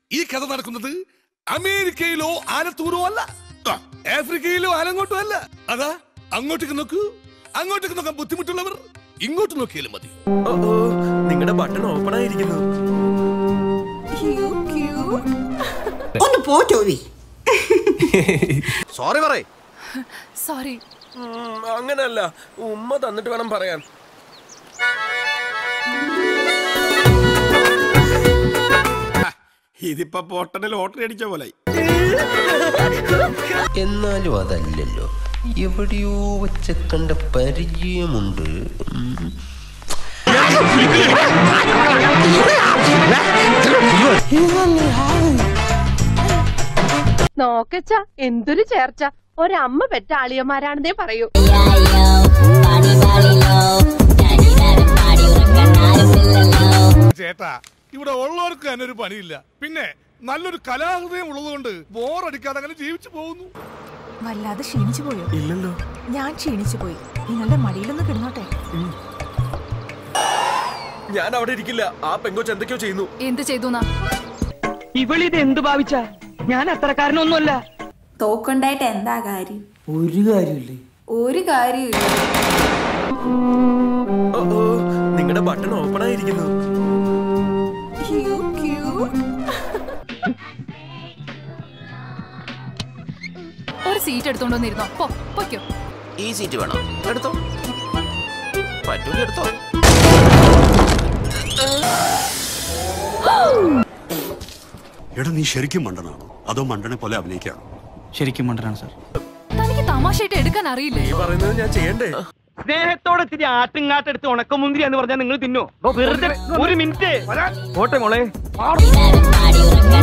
ഈ കഥ നടക്കുന്നത് അമേരിക്കയിലോ ആലത്തൂരോ അല്ല ആ, ആഫ്രിക്കയിലോ ആലങ്ങോട്ടോ അല്ല അതാ അങ്ങോട്ടേക്ക് നോക്കൂ അങ്ങോട്ടേക്ക് നോക്കാൻ ബുദ്ധിമുട്ടുള്ളവർ ഇങ്ങോട്ട് നോക്കിയാലും മതി നിങ്ങളുടെ ബട്ടൺ ഓപ്പൺ ആയിരിക്കുന്നു ഒന്ന് പോ ചോവി സോറി പറയ് സോറി ഉം, അങ്ങനല്ല ഉമ്മ തന്നിട്ട് വേണം പറയാൻ ഇതിപ്പോ പൊട്ടന് ലോട്ടറി അടിച്ച പോലെ എന്നാലും അതല്ലല്ലോ എവിടെയോ വെച്ച കണ്ട പരിചയമുണ്ട് ഉം. നോക്കച്ച എന്തൊരു ചേർച്ച ഒരമ്മ പെറ്റ ആളിയന്മാരാണെന്നേ പറയൂ ചേട്ടാ ഇവിടെ ഉള്ളവർക്ക് തന്നെ ഒരു പണിയില്ല പിന്നെ നല്ലൊരു കലാഹൃദയം ഉള്ളതുകൊണ്ട് ബോറടിക്കാതെ അങ്ങനെ ജീവിച്ചു പോകുന്നു വല്ലാതെ ക്ഷീണിച്ചു പോയോ ഇല്ലല്ലോ ഞാൻ ക്ഷീണിച്ചു പോയി നിങ്ങളുടെ മടിയിലൊന്ന് കിടന്നോട്ടെ ഞാൻ അവിടെ ഇരിക്കില്ല ആ പെങ്കൊച്ച് എന്തൊക്കെയോ ചെയ്യുന്നു എന്ത് ചെയ്തു ഇവളിത് എന്ത് ഭാവിച്ച ഞാൻ അത്രക്കാരനൊന്നുമല്ല തോക്കുണ്ടായിട്ട് എന്താ കാര്യം ഒരു കാര്യമില്ലേ ഒരു കാര്യമില്ല നിങ്ങളുടെ ബട്ടൺ ഓപ്പൺ ആയിരിക്കുന്നു ഒരു സീറ്റ് എടുത്തോണ്ട് വന്നിരുന്നോ പോ പൊയ്ക്കോ ഈ സീറ്റ് വേണോ എടുത്തോ പറ്റൂല എടുത്തോ എടാ നീ ശരിക്കും മണ്ടനാണോ അതോ മണ്ടനെ പോലെ അഭിനയിക്കാണോ ശരിക്കും മണ്ടനാണ് സാർ തനിക്ക് തമാശയായിട്ട് എടുക്കാൻ അറിയില്ലേ ഈ പറയുന്നത് ഞാൻ ചെയ്യണ്ടേ സ്നേഹത്തോടെ ഇത്തിരി ആട്ടുങ്ങാട്ടെടുത്ത് ഉണക്കമുന്തിരി എന്ന് പറഞ്ഞാൽ നിങ്ങൾ തിന്നോ ഓ, വെറുതെ ഒരു മിനിറ്റ് ഓട്ടെ മോളെ